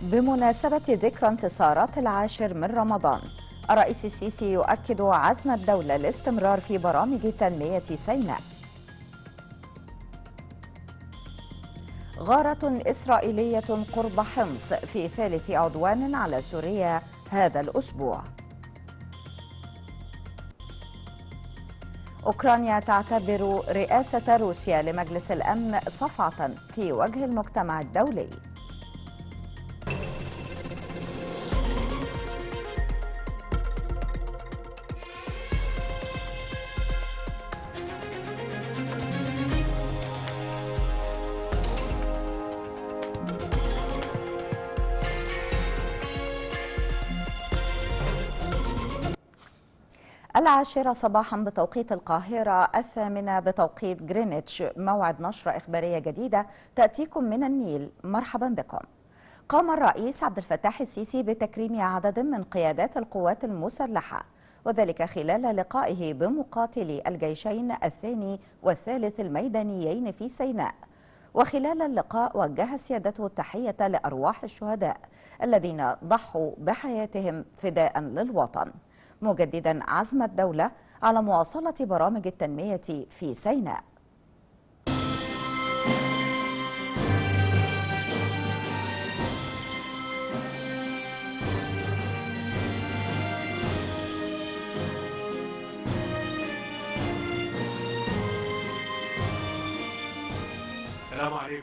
بمناسبة ذكرى انتصارات العاشر من رمضان الرئيس السيسي يؤكد عزم الدولة الاستمرار في برامج تنمية سيناء غارة إسرائيلية قرب حمص في ثالث عدوان على سوريا هذا الأسبوع أوكرانيا تعتبر رئاسة روسيا لمجلس الأمن صفعة في وجه المجتمع الدولي العاشرة صباحا بتوقيت القاهرة الثامنة بتوقيت جرينتش موعد نشرة إخبارية جديدة تأتيكم من النيل مرحبا بكم قام الرئيس عبد الفتاح السيسي بتكريم عدد من قيادات القوات المسلحة وذلك خلال لقائه بمقاتلي الجيشين الثاني والثالث الميدانيين في سيناء وخلال اللقاء وجه سيادته التحية لأرواح الشهداء الذين ضحوا بحياتهم فداء للوطن مجددا عزم الدولة على مواصلة برامج التنمية في سيناء السلام عليكم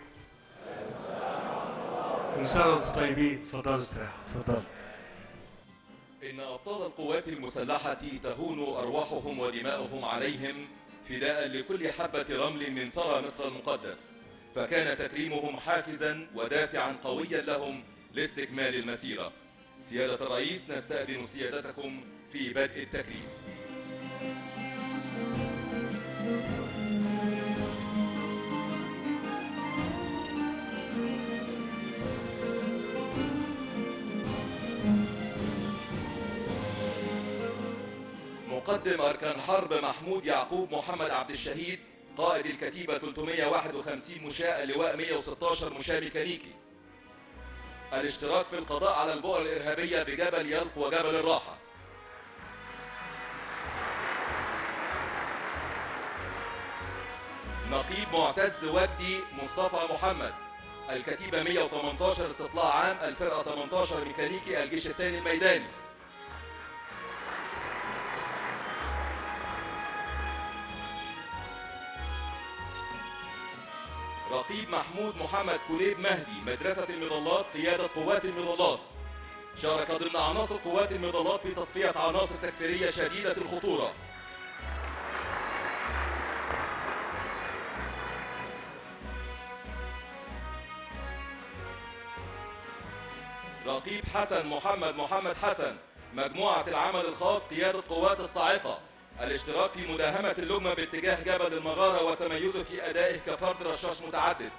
كل سنة وانتم طيبين تفضلوا استريحوا تفضلوا إن أبطال القوات المسلحة تهون أرواحهم ودماؤهم عليهم فداء لكل حبة رمل من ثرى مصر المقدس فكان تكريمهم حافزا ودافعا قويا لهم لاستكمال المسيرة سيادة الرئيس نستأذن سيادتكم في بدء التكريم مقدم أركان حرب محمود يعقوب محمد عبد الشهيد قائد الكتيبة 351 مشاة اللواء 116 مشاة ميكانيكي الاشتراك في القضاء على البؤر الإرهابية بجبل يلق وجبل الراحة نقيب معتز وجدي مصطفى محمد الكتيبة 118 استطلاع عام الفرقة 18 ميكانيكي الجيش الثاني الميداني رقيب محمود محمد كليب مهدي مدرسة المظلات قيادة قوات المظلات شارك ضمن عناصر قوات المظلات في تصفية عناصر تكفيرية شديدة الخطورة رقيب حسن محمد محمد حسن مجموعة العمل الخاص قيادة قوات الصاعقة الاشتراك في مداهمة اللجمة باتجاه جبل المغارة وتميزه في أدائه كفرد رشاش متعدد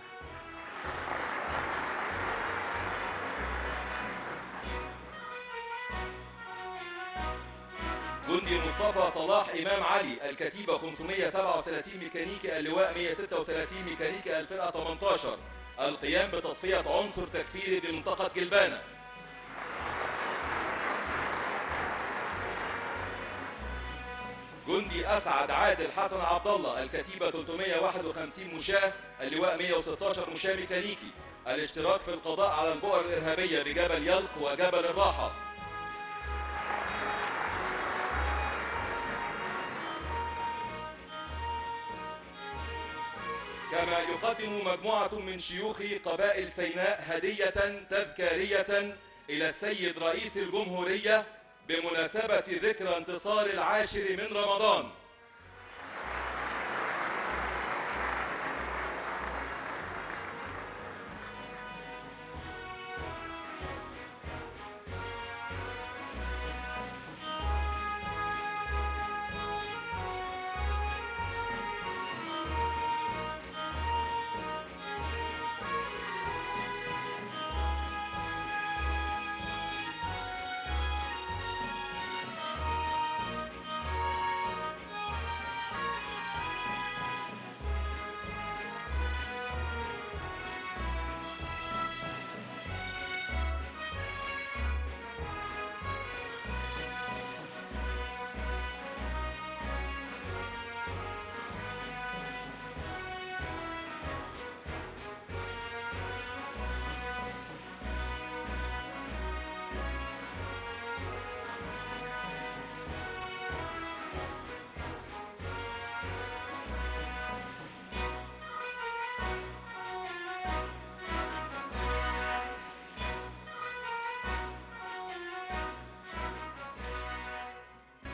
جندي مصطفى صلاح إمام علي الكتيبة 537 ميكانيكي اللواء 136 ميكانيكي الفرقة 18 القيام بتصفية عنصر تكفيري بمنطقة جلبانة جندي اسعد عادل حسن عبد الله الكتيبه 351 مشاه اللواء 116 مشاه ميكانيكي الاشتراك في القضاء على البؤر الارهابيه بجبل يلق وجبل الراحه كما يقدم مجموعه من شيوخ قبائل سيناء هديه تذكاريه الى السيد رئيس الجمهوريه بمناسبة ذكرى انتصار العاشر من رمضان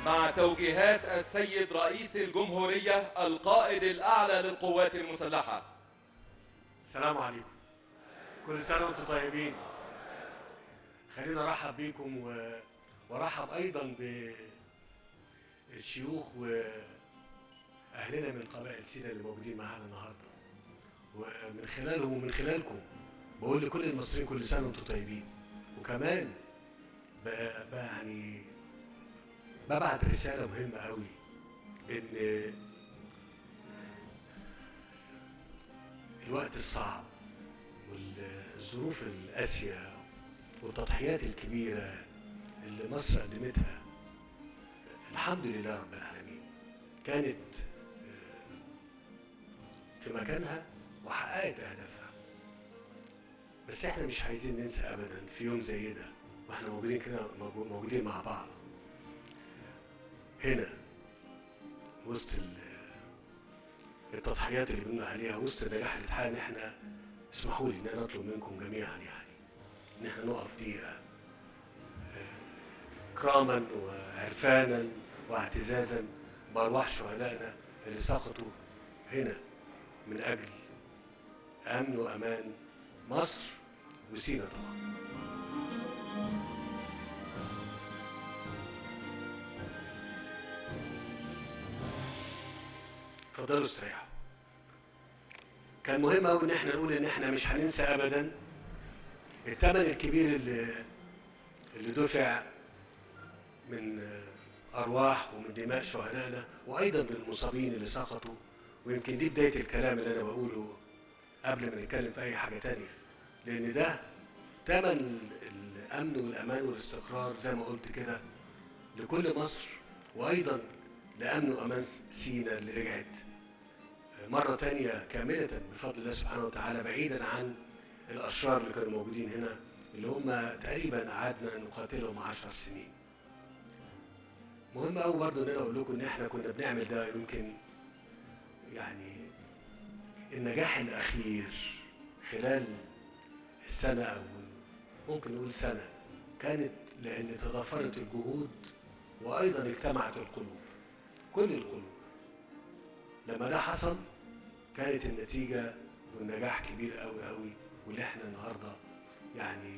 مع توجيهات السيد رئيس الجمهورية القائد الأعلى للقوات المسلحة السلام عليكم كل سنة وانتم طيبين خلينا ارحب بيكم و... وارحب ايضا بالشيوخ واهلنا من قبائل سينا اللي موجودين معانا النهارده ومن خلالهم ومن خلالكم بقول لكل المصريين كل سنه وانتم طيبين وكمان بقى, بقى يعني ببعت رساله مهمه قوي ان الوقت الصعب والظروف القاسيه والتضحيات الكبيره اللي مصر قدمتها الحمد لله رب العالمين كانت آه، في مكانها وحققت اهدافها بس احنا مش عايزين ننسى ابدا في يوم زي ده واحنا موجودين كده موجو- موجودين مع بعض هنا وسط ال- التضحيات اللي بنقول عليها وسط النجاح اللي اتحقق ان احنا اسمحوا لي ان انا اطلب منكم جميعا يعني ان احنا نقف دقيقه اكراما وعرفانا واعتزازا بارواح شهدائنا اللي سقطوا هنا من اجل امن وامان مصر وسينا طبعا اتفضلوا استريحوا كان مهم قوي ان احنا نقول ان احنا مش هننسى ابدا الثمن الكبير اللي اللي دفع من آه، ارواح ومن دماء شهدائنا وايضا من المصابين اللي سقطوا ويمكن دي بدايه الكلام اللي انا بقوله قبل ما نتكلم في اي حاجه تانية لان ده ثمن الامن والامان والاستقرار زي ما قلت كده لكل مصر وايضا لامن وامان سينا اللي رجعت مرة تانية كاملة بفضل الله سبحانه وتعالى بعيدا عن الأشرار اللي كانوا موجودين هنا اللي هم تقريبا قعدنا نقاتلهم عشر سنين مهم قوي برضه ان انا اقول لكم ان احنا كنا بنعمل ده يمكن يعني النجاح الاخير خلال السنه او ممكن نقول سنه كانت لان تضافرت الجهود وايضا اجتمعت القلوب كل القلوب لما ده حصل كانت النتيجه والنجاح كبير قوي قوي واللي احنا النهارده يعني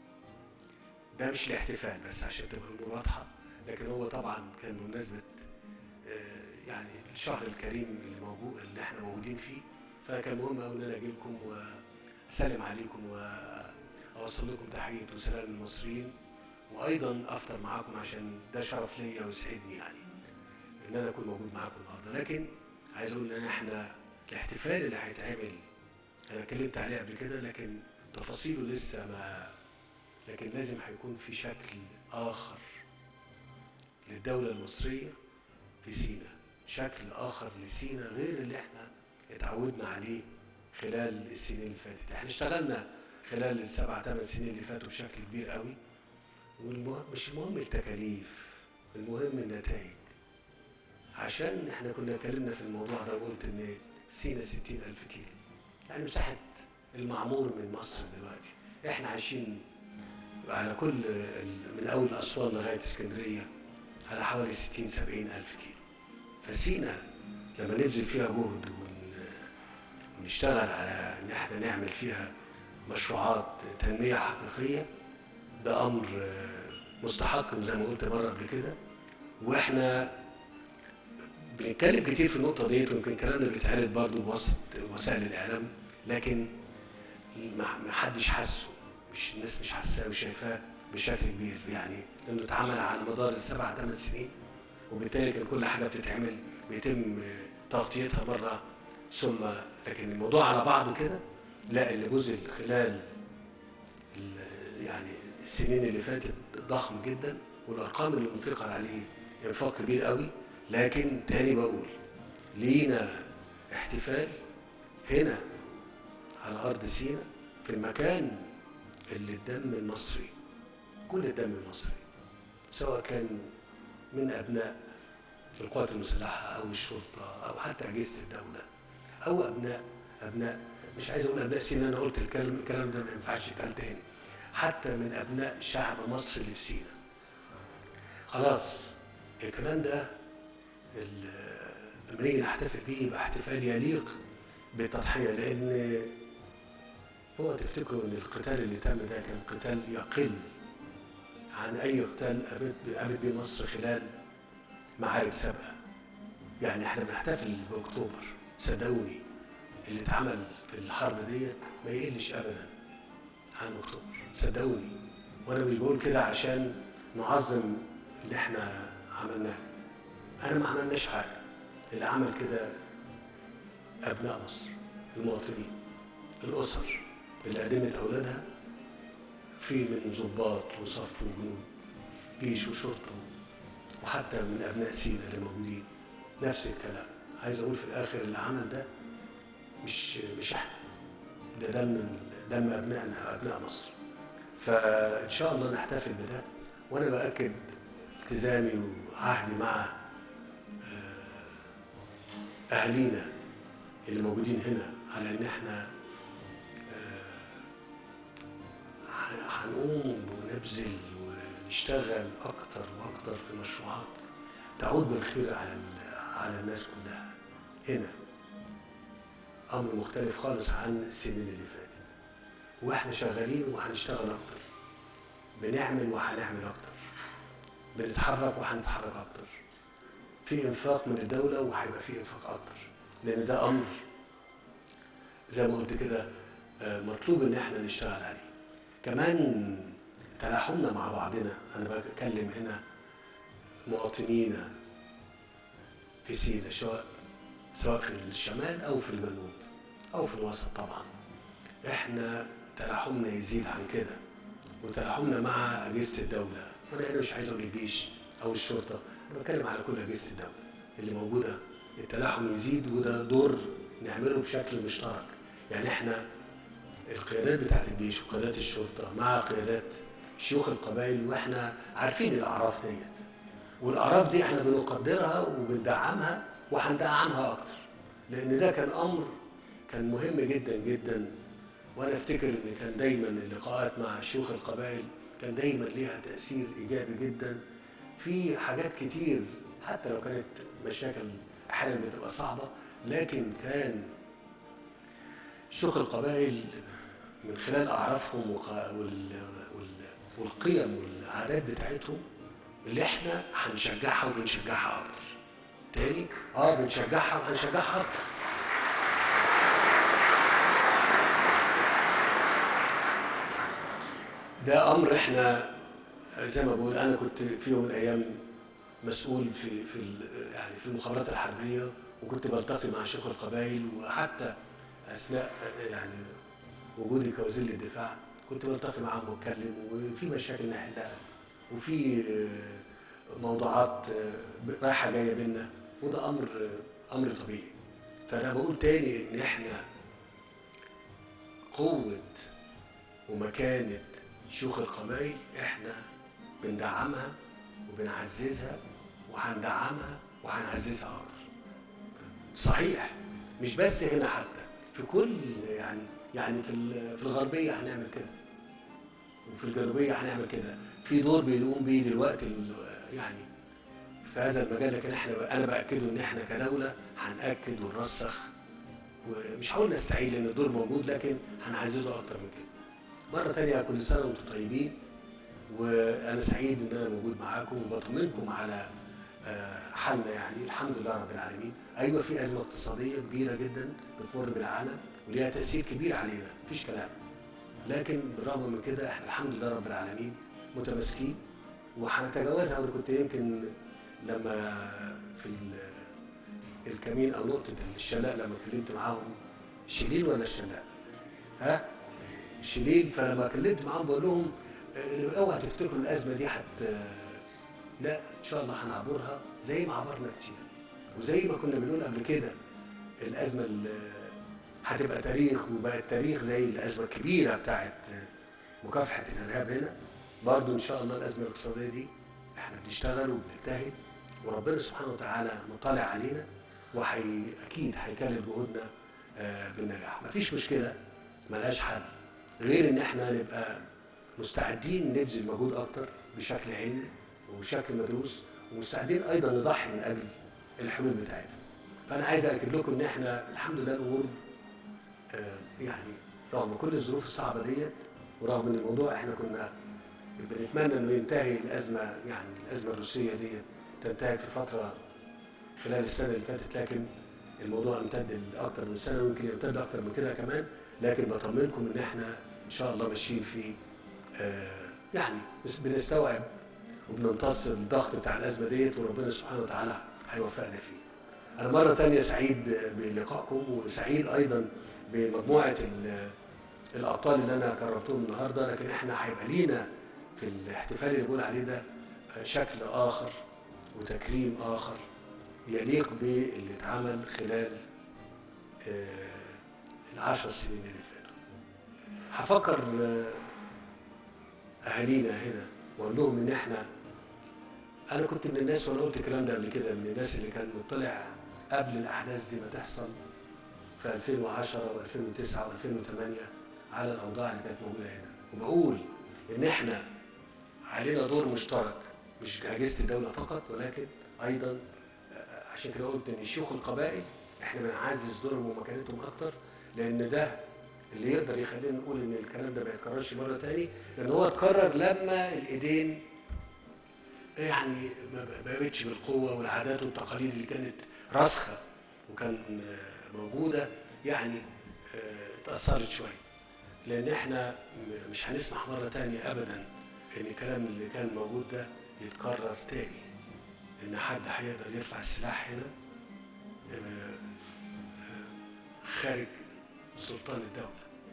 ده مش الاحتفال بس عشان تبقى الامور واضحه لكن هو طبعا كان بمناسبه آه، يعني الشهر الكريم اللي موجود اللي احنا موجودين فيه فكان مهم قوي ان انا اجي لكم واسلم عليكم واوصل لكم تحيه وسلام المصريين وايضا افطر معاكم عشان ده شرف ليا ويسعدني يعني ان انا اكون موجود معاكم النهارده لكن عايز اقول ان احنا الاحتفال اللي هيتعمل انا اتكلمت عليه قبل كده لكن تفاصيله لسه ما لكن لازم هيكون في شكل اخر للدوله المصريه في سينا شكل اخر لسينا غير اللي احنا اتعودنا عليه خلال السنين اللي فاتت احنا اشتغلنا خلال السبع ثمان سنين اللي فاتوا بشكل كبير قوي والمهم مش المهم التكاليف المهم النتائج عشان احنا كنا اتكلمنا في الموضوع ده وقلت ان سينا ستين ألف كيلو يعني مساحة المعمور من مصر دلوقتي احنا عايشين على كل ال- من أول أسوان لغاية اسكندرية على حوالي ستين سبعين ألف كيلو فسينا لما نبذل فيها جهد ون... ونشتغل على ان احنا نعمل فيها مشروعات تنمية حقيقية ده أمر آه، مستحق زي ما قلت مرة قبل كده واحنا بنتكلم كتير في النقطة ديت ويمكن كلامنا بيتعرض برضه بوسط وسائل الإعلام لكن ما ما حدش حاسه مش الناس مش حاساه وشايفاه بشكل كبير يعني لأنه اتعمل على مدار السبع ثمان سنين وبالتالي كان كل حاجة بتتعمل بيتم تغطيتها مرة ثم لكن الموضوع على بعضه كده لا اللي بذل خلال ال- يعني السنين اللي فاتت ضخم جدا والارقام اللي انفقت عليه انفاق كبير قوي لكن تاني بقول لينا احتفال هنا على ارض سينا في المكان اللي الدم المصري كل الدم المصري سواء كان من ابناء القوات المسلحه او الشرطه او حتى اجهزه الدوله او ابناء ابناء مش عايز اقول ابناء سينا انا قلت الكلام الكلام ده ما ينفعش يتقال تاني حتى من ابناء شعب مصر اللي في سينا خلاص الكلام ده ال- لما نيجي نحتفل بيه يبقى احتفال يليق بالتضحيه لان هو تفتكروا ان القتال اللي تم ده كان قتال يقل عن اي قتال قامت قامت بيه مصر خلال معارك سابقه يعني احنا بنحتفل باكتوبر صدقوني اللي اتعمل في الحرب ديت ما يقلش ابدا عن اكتوبر صدقوني وانا مش بقول كده عشان نعظم اللي احنا عملناه انا ما عملناش حاجه اللي عمل كده ابناء مصر المواطنين الاسر اللي قدمت اولادها في من ضباط وصف وجنود جيش وشرطه وحتى من ابناء سينا اللي موجودين نفس الكلام عايز اقول في الاخر اللي عمل ده مش مش احنا ده دم دم ابنائنا ابناء مصر فان شاء الله نحتفل بده وانا باكد التزامي وعهدي مع آه، اهالينا اللي موجودين هنا على ان احنا آه، هنقوم ونبذل ونشتغل اكتر واكتر في مشروعات تعود بالخير على ال- على الناس كلها هنا امر مختلف خالص عن السنين اللي فاتت واحنا شغالين وهنشتغل اكتر بنعمل وهنعمل اكتر بنتحرك وهنتحرك اكتر في انفاق من الدوله وهيبقى في انفاق اكتر لان ده امر زي ما قلت كده آه، مطلوب ان احنا نشتغل عليه كمان تلاحمنا مع بعضنا انا بتكلم هنا مواطنينا في سينا سواء سواء في الشمال او في الجنوب او في الوسط طبعا احنا تلاحمنا يزيد عن كده وتلاحمنا مع اجهزه الدوله وانا هنا مش عايز اقول الجيش او الشرطه انا بتكلم على كل اجهزه الدوله اللي موجوده التلاحم يزيد وده دور نعمله بشكل مشترك يعني احنا القيادات بتاعت الجيش وقيادات الشرطه مع قيادات شيوخ القبائل واحنا عارفين الاعراف ديت والاعراف دي احنا بنقدرها وبندعمها وهندعمها اكتر لان ده كان امر كان مهم جدا جدا وانا افتكر ان كان دايما اللقاءات مع شيوخ القبائل كان دايما ليها تاثير ايجابي جدا في حاجات كتير حتى لو كانت مشاكل احيانا بتبقى صعبه لكن كان شيوخ القبائل من خلال اعرافهم وق- وال- وال- والقيم والعادات بتاعتهم اللي احنا هنشجعها وبنشجعها اكتر تاني اه بنشجعها وهنشجعها اكتر ده امر احنا زي ما بقول انا كنت في يوم من الايام مسؤول في في ال- يعني في المخابرات الحربيه وكنت بلتقي مع شيوخ القبائل وحتى اثناء يعني وجودي كوزير للدفاع كنت بلتقي معاهم واتكلم وفي مشاكل نحلها وفي آه، موضوعات آه، رايحه جايه بينا وده امر آه، امر طبيعي فانا بقول تاني ان احنا قوه ومكانه شيوخ القبائل احنا بندعمها وبنعززها وهندعمها وهنعززها اكتر صحيح مش بس هنا حتى في كل يعني يعني في ال- في الغربيه هنعمل كده وفي الجنوبيه هنعمل كده في دور بنقوم بيه دلوقتي ال- يعني في هذا المجال لكن احنا انا باكده ان احنا كدوله هناكد ونرسخ ومش هقول نستعيد لان الدور موجود لكن هنعززه اكتر من كده. مره تانية كل سنه وانتم طيبين وانا سعيد ان انا موجود معاكم وبطمنكم على آه، حالنا يعني الحمد لله رب العالمين ايوه في ازمه اقتصاديه كبيره جدا بتمر بالعالم وليها تاثير كبير علينا مفيش كلام لكن بالرغم من كده احنا الحمد لله رب العالمين متماسكين وهنتجاوزها وانا كنت يمكن لما في ال- الكمين او نقطه الشلاء لما اتكلمت معاهم شيلين ولا الشلاء؟ ها؟ شيلين فلما كلمت معاهم بقول لهم آه، اوعى تفتكروا الازمه دي حت لا ان شاء الله هنعبرها زي ما عبرنا كتير وزي ما كنا بنقول قبل كده الازمه اللي هتبقى تاريخ وبقت تاريخ زي الازمه الكبيره بتاعت مكافحه الارهاب هنا برضو ان شاء الله الازمه الاقتصاديه دي احنا بنشتغل وبنجتهد وربنا سبحانه وتعالى مطلع علينا وحي اكيد هيكلل جهودنا آه، بالنجاح مفيش مشكله ملهاش حل غير ان احنا نبقى مستعدين نبذل مجهود اكتر بشكل علمي وبشكل مدروس ومستعدين ايضا نضحي من اجل الحلول بتاعتها فانا عايز اكد لكم ان احنا الحمد لله الامور آه، يعني رغم كل الظروف الصعبه ديت ورغم ان الموضوع احنا كنا بنتمنى انه ينتهي الازمه يعني الازمه الروسيه ديت تنتهي في فتره خلال السنه اللي فاتت لكن الموضوع امتد لاكثر من سنه ويمكن يمتد اكثر من كده كمان لكن بطمنكم ان احنا ان شاء الله ماشيين في آه، يعني بس بنستوعب وبنمتص الضغط بتاع الازمه ديت وربنا سبحانه وتعالى هيوفقنا فيه. انا مره تانية سعيد بلقائكم وسعيد ايضا بمجموعه ال- الابطال اللي انا كرمتهم النهارده لكن احنا هيبقى لينا في الاحتفال اللي بقول عليه ده شكل اخر وتكريم اخر يليق باللي اتعمل خلال آه، العشر سنين اللي فاتوا. هفكر آه، اهالينا هنا واقول لهم ان احنا انا كنت من الناس وانا قلت الكلام ده قبل كده من الناس اللي كان مطلع قبل الاحداث دي ما تحصل في 2010 و2009 و2008 على الاوضاع اللي كانت موجوده هنا وبقول ان احنا علينا دور مشترك مش اجهزه الدوله فقط ولكن ايضا آه، عشان كده قلت ان شيوخ القبائل احنا بنعزز دورهم ومكانتهم اكتر لان ده اللي يقدر يخلينا نقول ان الكلام ده ما يتكررش مره تاني لان هو اتكرر لما الايدين يعني ما ما بقتش بالقوه والعادات والتقاليد اللي كانت راسخه وكان آه، موجوده يعني آه، اتاثرت شويه لان احنا م- مش هنسمح مره تانية ابدا ان الكلام اللي كان موجود ده يتكرر تاني ان حد هيقدر يرفع السلاح هنا آه، آه، خارج سلطان الدوله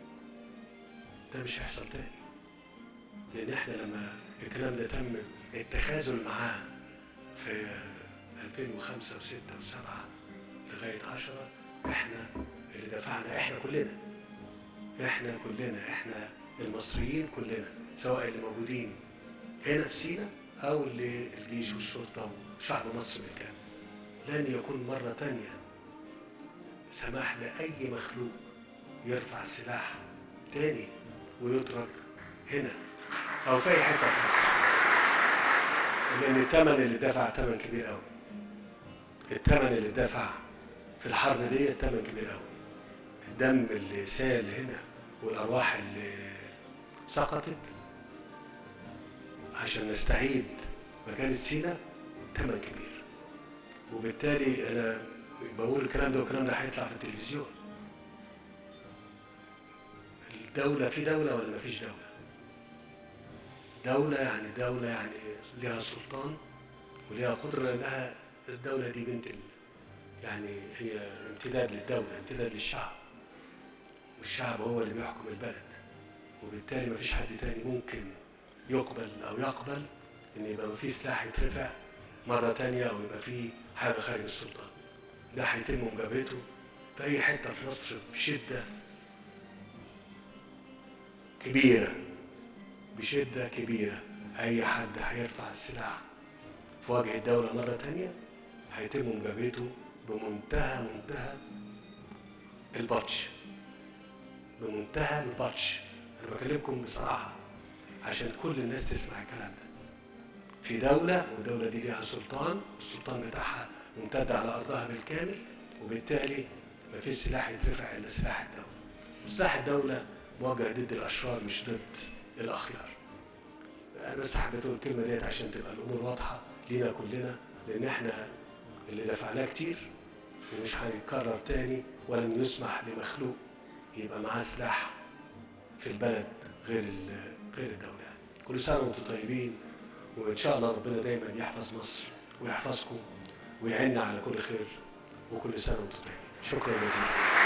ده مش هيحصل تاني لان احنا لما الكلام ده تم التخاذل معاه في 2005 و6 و7 لغايه 10 احنا اللي دفعنا احنا كلنا احنا كلنا احنا المصريين كلنا سواء اللي موجودين هنا في سينا او اللي الجيش والشرطه وشعب مصر بالكامل لن يكون مره تانية سماح لاي مخلوق يرفع السلاح تاني ويترك هنا او في اي حته في مصر لان الثمن اللي دفع ثمن كبير قوي الثمن اللي دفع في الحرب دي ثمن كبير قوي الدم اللي سال هنا والارواح اللي سقطت عشان نستعيد مكانة سينا ثمن كبير وبالتالي انا بقول الكلام ده والكلام ده هيطلع في التلفزيون الدولة في دولة ولا مفيش دولة؟ دولة يعني دولة يعني لها سلطان ولها قدرة انها الدولة دي بنت ال... يعني هي امتداد للدولة امتداد للشعب والشعب هو اللي بيحكم البلد وبالتالي مفيش حد تاني ممكن يقبل او يقبل ان يبقى في سلاح يترفع مرة تانية او يبقى في حاجة خارج السلطان ده هيتم مجابهته في اي حتة في مصر بشدة كبيرة بشدة كبيرة أي حد هيرفع السلاح في وجه الدولة مرة تانية هيتم مجابهته بمنتهى منتهى البطش بمنتهى البطش أنا بكلمكم بصراحة عشان كل الناس تسمع الكلام ده في دولة والدولة دي ليها سلطان والسلطان بتاعها ممتد على أرضها بالكامل وبالتالي ما فيش سلاح يترفع إلا سلاح الدولة وسلاح الدولة موجه ضد الأشرار مش ضد الأخيار انا بس حبيت اقول الكلمه ديت عشان تبقى الامور واضحه لينا كلنا لان احنا اللي دفعناه كتير ومش هيتكرر تاني ولن يسمح لمخلوق يبقى معاه سلاح في البلد غير ال- غير الدوله كل سنه وانتم طيبين وان شاء الله ربنا دايما يحفظ مصر ويحفظكم ويعيننا على كل خير وكل سنه وانتم طيبين شكرا جزيلا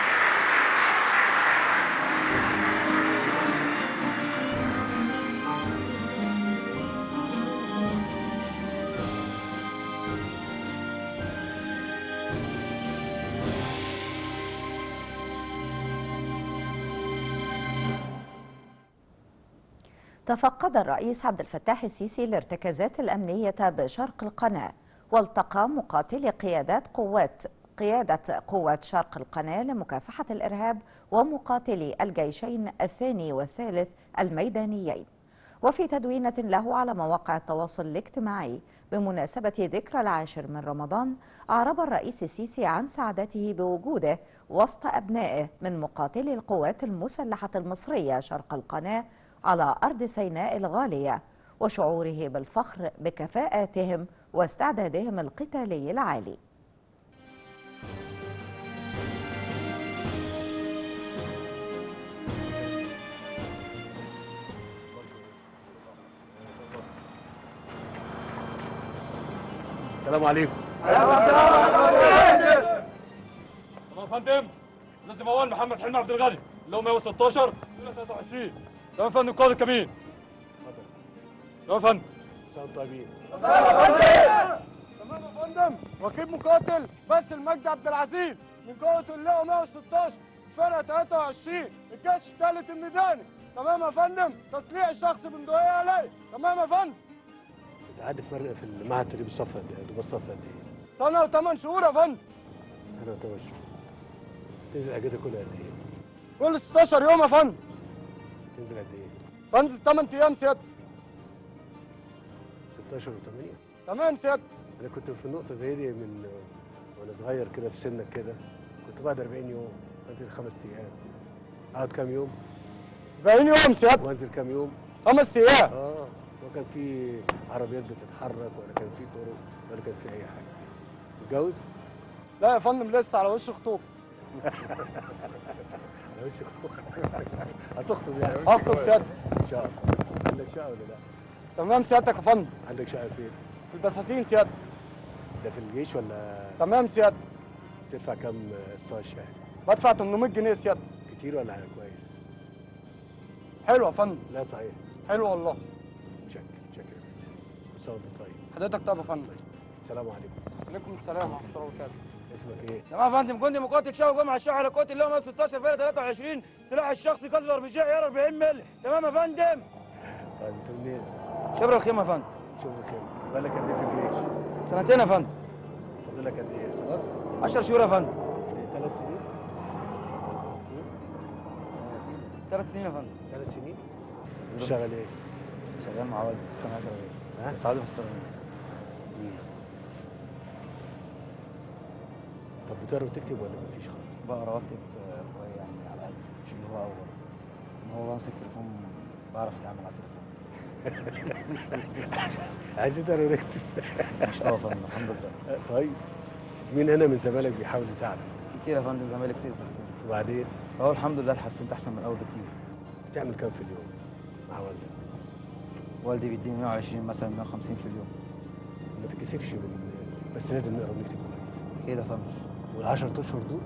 تفقد الرئيس عبد الفتاح السيسي الارتكازات الأمنية بشرق القناة والتقى مقاتلي قيادات قوات قيادة قوات شرق القناة لمكافحة الإرهاب ومقاتلي الجيشين الثاني والثالث الميدانيين وفي تدوينة له على مواقع التواصل الاجتماعي بمناسبة ذكرى العاشر من رمضان أعرب الرئيس السيسي عن سعادته بوجوده وسط أبنائه من مقاتلي القوات المسلحة المصرية شرق القناة على أرض سيناء الغالية وشعوره بالفخر بكفاءاتهم واستعدادهم القتالي العالي السلام عليكم تمام يا فندم لازم اول محمد حلمي عبد الغني اللي هو 116 23 تمام يا فندم قائد الكمين تمام يا فندم سلام طيبين تمام يا فندم ركيب مقاتل بس المجد عبد العزيز من قوة اللواء 116 فرقة 23 الجيش الثالث الميداني تمام يا فندم تسليح الشخص بندقية عليه تمام يا فندم انت عارف فرق في المعهد التدريب الصف قد ايه؟ دبر صف قد ايه؟ سنة وثمان شهور يا فندم سنه وثمان شهور تنزل اجازه كل قد ايه؟ كل 16 يوم يا فندم تنزل قد ايه؟ بنزل 8 ايام سيادة 16 و8 تمام سيادة انا كنت في النقطه زي دي من وانا صغير كده في سنك كده كنت بعد 40 يوم انزل خمس ايام اقعد كام يوم 40 يوم سيادة وانزل كام يوم خمس ايام اه وكان في عربيات بتتحرك ولا كان في طرق ولا كان في اي حاجه متجوز؟ لا يا فندم لسه على وش خطوب على وش خطوبة. هتخطب يعني هخطب سيادة ان شاء الله عندك شقه ولا لا؟ تمام سيادتك يا فندم عندك شقه فين؟ في البساتين سيادة ده في الجيش ولا تمام سيادة تدفع كام قسطاش يعني؟ بدفع 800 جنيه سيادة كتير ولا كويس؟ حلو يا فندم لا صحيح حلو والله شكر شكر يا باسم كل سنه وانت طيب حضرتك طيب يا فندم السلام عليكم عليكم السلام ورحمة الله وبركاته اسمك ايه؟ تمام يا فندم كنت مقاتل شاوي جمعه الشاحن على قوه اللي هو 16 فرقه 23 سلاح الشخصي كسر بجاع عيار 40 مللي تمام يا فندم طيب انت منين؟ شبر الخيمه يا فندم شوف الخير بالك قد ايه في الجيش؟ سنتين يا فندم فاضل لك قد ايه؟ خلاص؟ 10 شهور يا فندم ثلاث سنين؟ ثلاث سنين يا فندم ثلاث سنين؟ بتشتغل ايه؟ شغال مع والدي في الصناعه الزراعيه ها؟ سعودي في الصناعه طب بتقرا وتكتب ولا مفيش خالص؟ بقرا واكتب آه، شويه يعني على قد مش اللي هو اول ان هو بمسك تليفون بعرف اتعامل على التليفون عايز تقرا وتكتب مش قوي يا فندم الحمد لله طيب مين هنا من زمايلك بيحاول يساعدك؟ كتير يا فندم زمايلي كتير زي وبعدين هو الحمد لله اتحسنت احسن من الاول بكتير بتعمل كام في اليوم مع والدك؟ والدي بيديني 120 مثلا 150 في اليوم ما تتكسفش من بس لازم نقرا ونكتب كويس اكيد يا فندم وال10 اشهر دول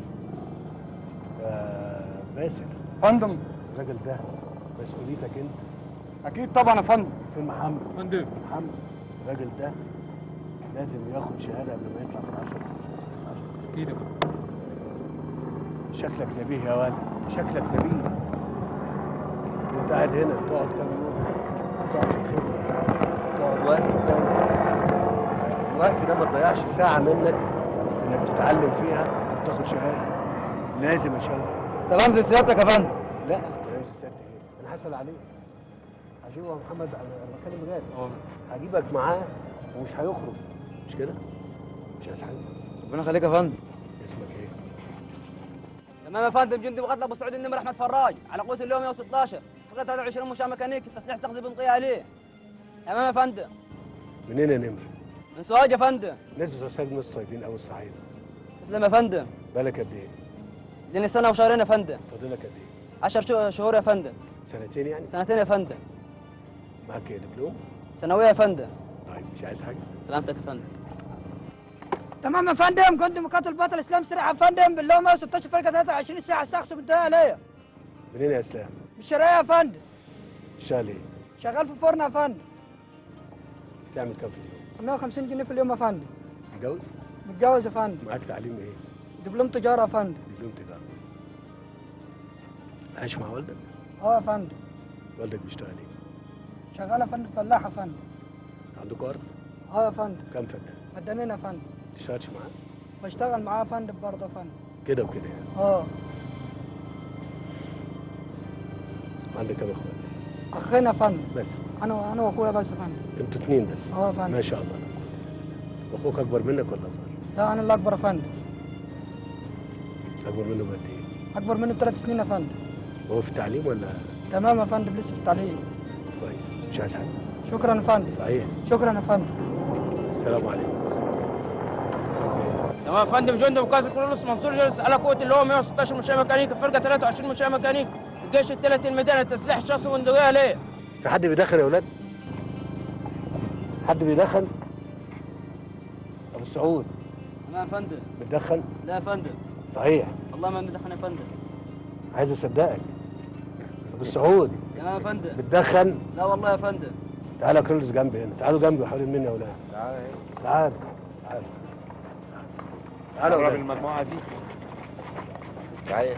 آه، باسل فندم الراجل ده مسؤوليتك انت أكيد طبعا يا فندم فين محمد؟ فندم محمد الراجل ده لازم ياخد شهاده قبل ما يطلع في العشر اشهر أكيد يا فندم شكلك نبيه يا ولد شكلك نبيه وانت قاعد هنا تقعد كام يوم تقعد في الخدمه تقعد وقت تقعد الوقت ده ما تضيعش ساعه منك انك تتعلم فيها وتاخد شهاده لازم يا شباب تمام زي سيادتك يا فندم لا انت لازم تسالت ايه انا هسال عليه هجيبه يا محمد انا أنا بتكلم بجد هجيبك معاه ومش هيخرج مش كده مش عايز حاجه ربنا يخليك يا فندم اسمك ايه تمام يا فندم جندي مقاتل ابو سعود النمر احمد فراج على قوه اليوم 116 فقط 23 مشاة ميكانيكي تسليح تغذيه بنقيه عليه تمام يا فندم منين يا نمر من سوهاج يا فندم الناس بتوع سيد مصر طيبين قوي الصعيد تسلم يا فندم بالك قد ايه لاني سنه وشهرين يا فندم فاضلك قد ايه 10 شهور يا فندم سنتين يعني سنتين يا فندم معاك ايه دبلوم ثانويه يا فندم طيب مش عايز حاجه سلامتك يا فندم تمام يا فندم كنت مقاتل بطل اسلام سريع يا فندم بالله 116 فرقه 23 ساعه الشخص بنتهي عليا منين يا اسلام بالشرقيه يا فندم تشتغل ايه شغال في فرن يا فندم بتعمل كام في اليوم 150 جنيه في اليوم يا فندم متجوز متجوز يا فندم معاك تعليم ايه دبلوم تجاره يا فندم دبلوم تجاره عايش مع والدك اه يا فندم والدك بيشتغل ايه شغال يا فندم فلاح يا فندم عندكم ارض اه يا فندم كام فدان مدنين يا فندم تشتغلش معاه بشتغل معاه يا فندم برضه يا فندم كده وكده يعني اه عندك كام اخوات اخينا يا فندم بس انا انا واخويا بس يا فندم انتوا اتنين بس اه يا فندم ما شاء الله واخوك اكبر منك ولا اصغر؟ لا انا اللي اكبر يا فندم اكبر منه بقد ايه؟ اكبر مني بثلاث سنين يا فندم هو في التعليم ولا تمام يا فندم لسه في التعليم كويس؟ مش عايز حاجه؟ شكرا يا فندم صحيح شكرا يا فندم السلام عليكم تمام يا فندم جندي مقاتل كرولوس منصور جالس على قوة اللي هو 116 مشاة ميكانيكي فرقة 23 مشاة ميكانيكي الجيش الثلاثي الميداني تسليح الشخص وبندقية ليه؟ في حد بيدخن يا اولاد؟ حد بيدخن؟ ابو السعود تمام يا فندم بتدخن؟ لا يا فندم صحيح والله ما بدخن يا فندم عايز اصدقك ابو السعود تمام يا فندم بتدخن؟ لا والله يا فندم تعالوا يا كرولوس جنبي هنا تعالوا جنبي وحوالين مني يا اولاد تعالوا تعالوا تعالوا تعالوا يا أولاد. المجموعة دي تعالى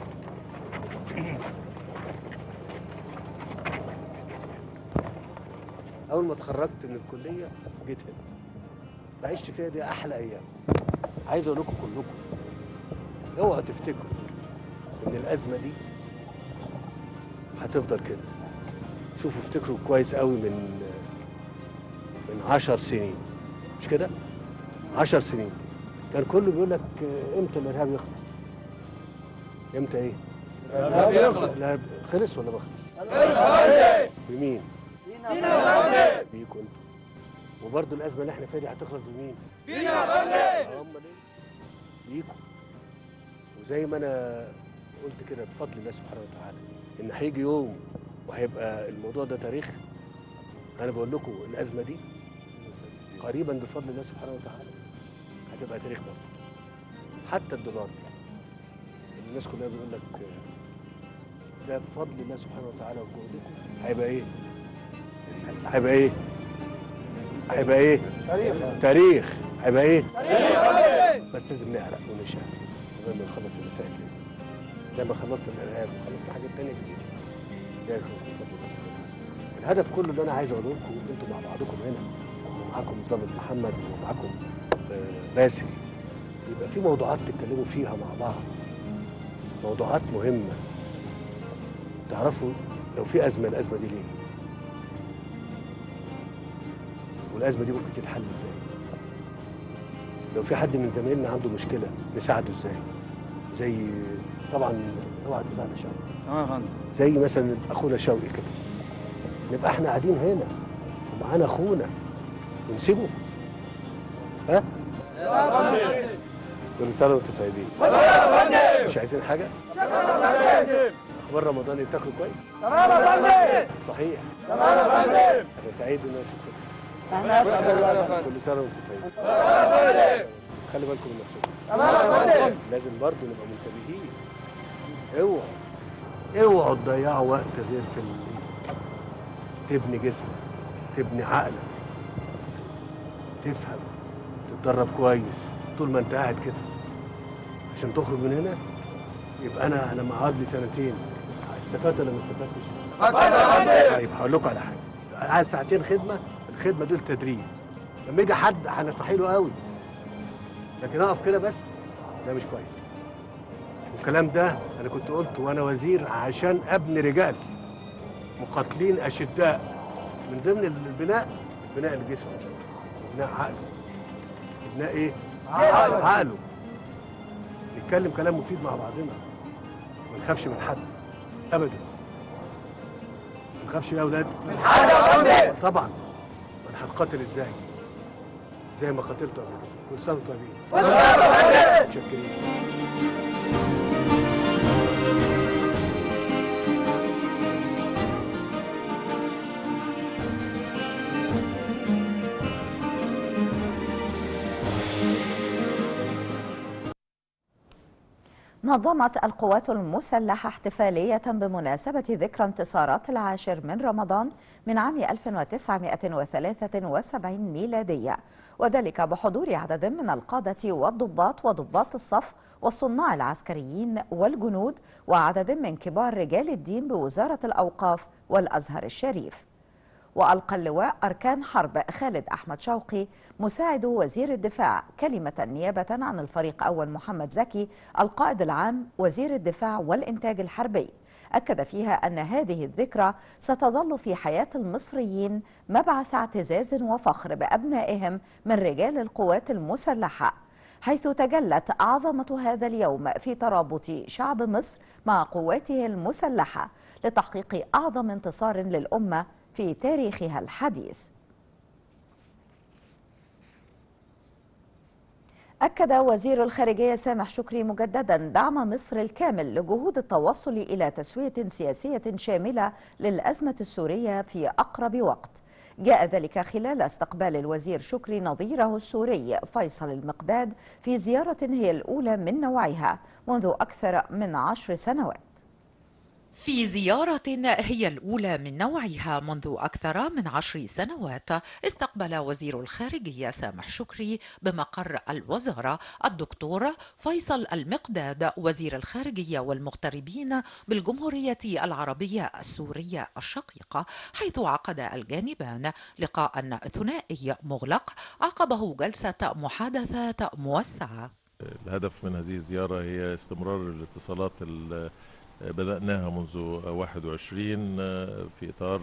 اول ما اتخرجت من الكليه جيت هنا عشت فيها دي احلى ايام عايز اقول لكم كلكم اوعوا تفتكروا ان الازمه دي هتفضل كده شوفوا افتكروا كويس قوي من من عشر سنين مش كده عشر سنين كان كله بيقول لك آه، امتى الارهاب يخلص امتى ايه الارهاب يخلص الارهاب خلص ولا ما خلص بمين بيكوا انتوا وبرضه الازمه اللي احنا فيها دي هتخلص بمين؟ بينا يا فندم امال ايه؟ بيكوا وزي ما انا قلت كده بفضل الله سبحانه وتعالى ان هيجي يوم وهيبقى الموضوع ده تاريخ انا بقول لكم الازمه دي قريبا بفضل الله سبحانه وتعالى هتبقى تاريخ برضه حتى الدولار اللي الناس كلها بيقول لك آه، ده بفضل الله سبحانه وتعالى وجهودكم هيبقى ايه؟ هيبقى ايه؟ هيبقى ايه؟ تاريخ تاريخ هيبقى ايه؟ تاريخ بس لازم نعرق ونشهق قبل ما نخلص المسائل دي لما خلصنا الارهاب وخلصنا حاجات تانية كتير ده يخلص بفضل الله سبحانه وتعالى الهدف كله اللي انا عايز اقوله لكم انتوا مع بعضكم هنا ومعاكم ضابط محمد ومعاكم آه، باسل يبقى في موضوعات تتكلموا فيها مع بعض موضوعات مهمة تعرفوا لو في أزمة الأزمة دي ليه والازمه دي ممكن تتحل ازاي لو في حد من زمايلنا عنده مشكله نساعده ازاي زي طبعا اوعى تزعل يا شوقي تمام يا فندم زي مثلا اخونا شوقي كده نبقى احنا قاعدين هنا ومعانا اخونا ونسيبه ها كل سنه وانتم طيبين مش عايزين حاجه اخبار رمضان إيه؟ بتاكلوا كويس تمام يا فندم صحيح تمام يا فندم انا سعيد ان انا شفتكم احنا اسعد الله كل سنه وانتم طيبين خلي بالكم من نفسكم تمام يا فندم لازم برضه نبقى منتبهين اوعوا اوعوا تضيعوا وقت غير في ال- تبني جسمك تبني عقلك تفهم تتدرب كويس طول ما انت قاعد كده عشان تخرج من هنا يبقى انا لما اقعد لي سنتين استفدت ولا ما استفدتش؟ طيب هقول لكم على حاجه عايز ساعتين خدمه الخدمه دول تدريب لما يجي حد هنصحي له قوي لكن اقف كده بس ده مش كويس والكلام ده انا كنت قلته وانا وزير عشان ابني رجال مقاتلين اشداء من ضمن البناء بناء الجسم بناء عقله بناء ايه؟ عقله عقله نتكلم كلام مفيد مع بعضنا ما نخافش من حد ابدا ما نخافش يا اولاد من حد طبعا ما انا هتقاتل ازاي؟ زي ما قاتلته قبل كده كل سنه وانتم طيبين متشكرين نظمت القوات المسلحة احتفالية بمناسبة ذكرى انتصارات العاشر من رمضان من عام 1973 ميلادية وذلك بحضور عدد من القادة والضباط وضباط الصف والصناع العسكريين والجنود وعدد من كبار رجال الدين بوزارة الأوقاف والأزهر الشريف وألقى اللواء أركان حرب خالد أحمد شوقي مساعد وزير الدفاع كلمة نيابة عن الفريق أول محمد زكي القائد العام وزير الدفاع والإنتاج الحربي أكد فيها أن هذه الذكرى ستظل في حياة المصريين مبعث اعتزاز وفخر بأبنائهم من رجال القوات المسلحة حيث تجلت عظمة هذا اليوم في ترابط شعب مصر مع قواته المسلحة لتحقيق أعظم انتصار للأمة في تاريخها الحديث أكد وزير الخارجية سامح شكري مجددا دعم مصر الكامل لجهود التوصل إلى تسوية سياسية شاملة للأزمة السورية في أقرب وقت جاء ذلك خلال استقبال الوزير شكري نظيره السوري فيصل المقداد في زيارة هي الأولى من نوعها منذ أكثر من عشر سنوات في زيارة هي الأولى من نوعها منذ أكثر من عشر سنوات استقبل وزير الخارجية سامح شكري بمقر الوزارة الدكتور فيصل المقداد وزير الخارجية والمغتربين بالجمهورية العربية السورية الشقيقة حيث عقد الجانبان لقاء ثنائي مغلق عقبه جلسة محادثات موسعة الهدف من هذه الزيارة هي استمرار الاتصالات بدأناها منذ 21 في إطار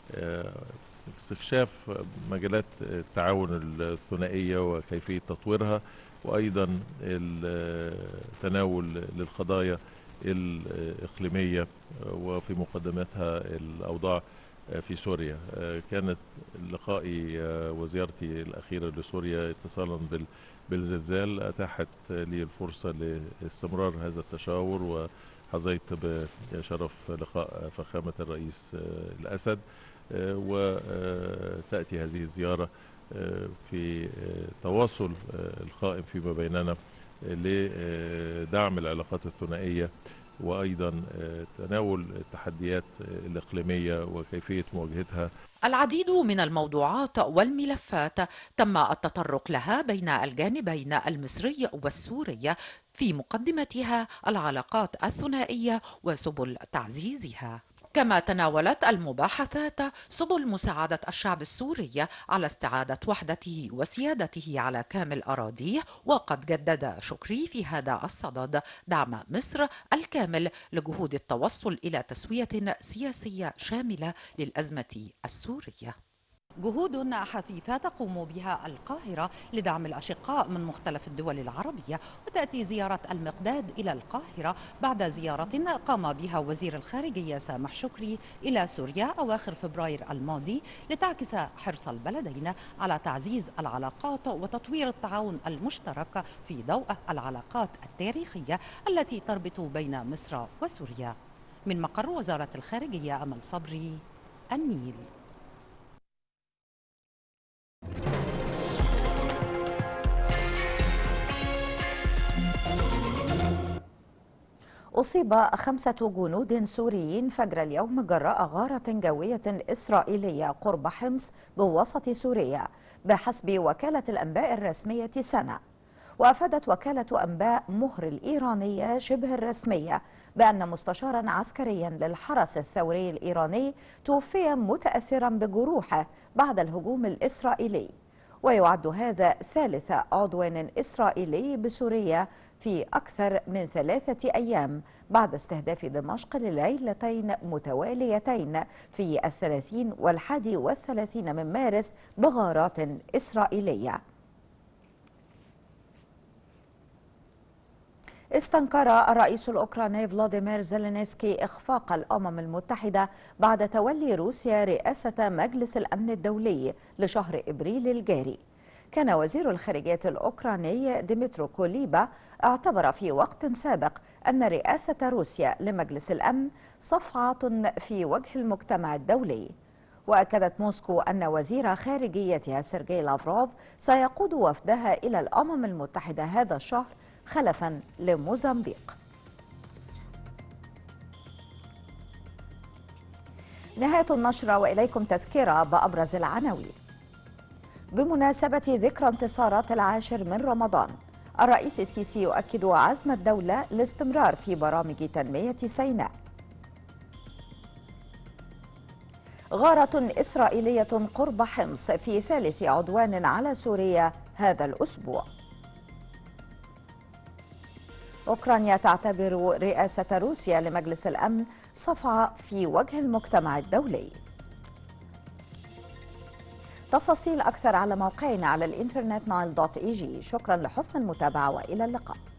استكشاف مجالات التعاون الثنائية وكيفية تطويرها وأيضا التناول للقضايا الإقليمية وفي مقدمتها الأوضاع في سوريا كانت لقائي وزيارتي الأخيرة لسوريا اتصالا بالزلزال أتاحت لي الفرصة لاستمرار هذا التشاور و حظيت بشرف لقاء فخامة الرئيس الأسد وتأتي هذه الزيارة في تواصل القائم فيما بيننا لدعم العلاقات الثنائية وأيضا تناول التحديات الإقليمية وكيفية مواجهتها العديد من الموضوعات والملفات تم التطرق لها بين الجانبين المصري والسوري في مقدمتها العلاقات الثنائية وسبل تعزيزها كما تناولت المباحثات سبل مساعدة الشعب السوري على استعادة وحدته وسيادته على كامل أراضيه وقد جدد شكري في هذا الصدد دعم مصر الكامل لجهود التوصل إلى تسوية سياسية شاملة للأزمة السورية جهود حثيثة تقوم بها القاهرة لدعم الأشقاء من مختلف الدول العربية وتأتي زيارة المقداد إلى القاهرة بعد زيارة قام بها وزير الخارجية سامح شكري إلى سوريا أواخر فبراير الماضي لتعكس حرص البلدين على تعزيز العلاقات وتطوير التعاون المشترك في ضوء العلاقات التاريخية التي تربط بين مصر وسوريا من مقر وزارة الخارجية أمل صبري النيل أصيب خمسة جنود سوريين فجر اليوم جراء غارة جوية إسرائيلية قرب حمص بوسط سوريا بحسب وكالة الأنباء الرسمية سنة وأفادت وكالة أنباء مهر الإيرانية شبه الرسمية بأن مستشارا عسكريا للحرس الثوري الإيراني توفي متأثرا بجروحه بعد الهجوم الإسرائيلي ويعد هذا ثالث عدوان إسرائيلي بسوريا في أكثر من ثلاثة أيام بعد استهداف دمشق لليلتين متواليتين في الثلاثين والحادي والثلاثين من مارس بغارات إسرائيلية استنكر الرئيس الأوكراني فلاديمير زيلينسكي إخفاق الأمم المتحدة بعد تولي روسيا رئاسة مجلس الأمن الدولي لشهر إبريل الجاري كان وزير الخارجية الأوكراني ديمترو كوليبا اعتبر في وقت سابق أن رئاسة روسيا لمجلس الأمن صفعة في وجه المجتمع الدولي وأكدت موسكو أن وزير خارجيتها سيرجي لافروف سيقود وفدها إلى الأمم المتحدة هذا الشهر خلفا لموزمبيق نهاية النشرة وإليكم تذكرة بأبرز العناوين بمناسبة ذكرى انتصارات العاشر من رمضان الرئيس السيسي يؤكد عزم الدولة لاستمرار في برامج تنمية سيناء غارة إسرائيلية قرب حمص في ثالث عدوان على سوريا هذا الأسبوع أوكرانيا تعتبر رئاسة روسيا لمجلس الأمن صفعة في وجه المجتمع الدولي تفاصيل أكثر على موقعنا على الإنترنت نايل دوت اي جي شكرا لحسن المتابعة وإلى اللقاء